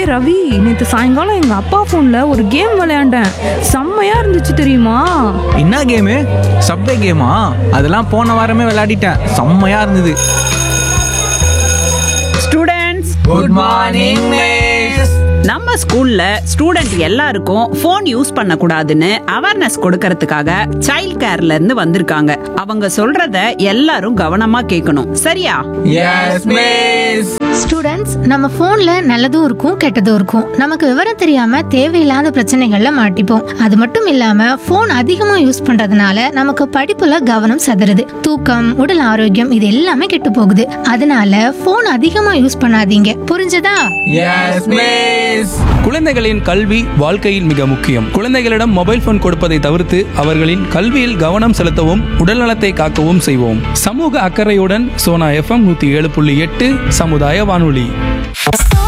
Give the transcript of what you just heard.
ரவி நேற்று சாயங்காலம் எங்க அப்பா போன்ல ஒரு கேம் விளையாண்டேன் செம்மையா இருந்துச்சு தெரியுமா என்ன கேமு சப்வே கேமா அதெல்லாம் போன வாரமே விளையாடிட்டேன் செம்மையா இருந்தது ஸ்டூடெண்ட்ஸ் குட் மார்னிங் மிஸ் நம்ம ஸ்கூல்ல ஸ்டூடெண்ட் எல்லாருக்கும் ஃபோன் யூஸ் பண்ணக்கூடாதுன்னு அவேர்னஸ் கொடுக்கறதுக்காக சைல்ட் கேர்ல இருந்து வந்திருக்காங்க அவங்க சொல்றத எல்லாரும் கவனமா கேட்கணும் சரியா எஸ் மிஸ் ஸ்டூடெண்ட்ஸ் நம்ம போன்ல நல்லதும் இருக்கும் கெட்டதும் இருக்கும் நமக்கு விவரம் தெரியாம தேவையில்லாத பிரச்சனைகள்ல மாட்டிப்போம் அது மட்டும் இல்லாம போன் அதிகமா யூஸ் பண்றதுனால நமக்கு படிப்புல கவனம் சதுருது தூக்கம் உடல் ஆரோக்கியம் இது எல்லாமே கெட்டு போகுது அதனால போன் அதிகமா யூஸ் பண்ணாதீங்க புரிஞ்சதா எஸ் மிஸ் குழந்தைகளின் கல்வி வாழ்க்கையில் மிக முக்கியம் குழந்தைகளிடம் மொபைல் போன் கொடுப்பதை தவிர்த்து அவர்களின் கல்வியில் கவனம் செலுத்தவும் உடல்நலத்தை காக்கவும் செய்வோம் சமூக அக்கறையுடன் சோனா எஃப்எம் நூத்தி ஏழு புள்ளி எட்டு சமுதாய வானொலி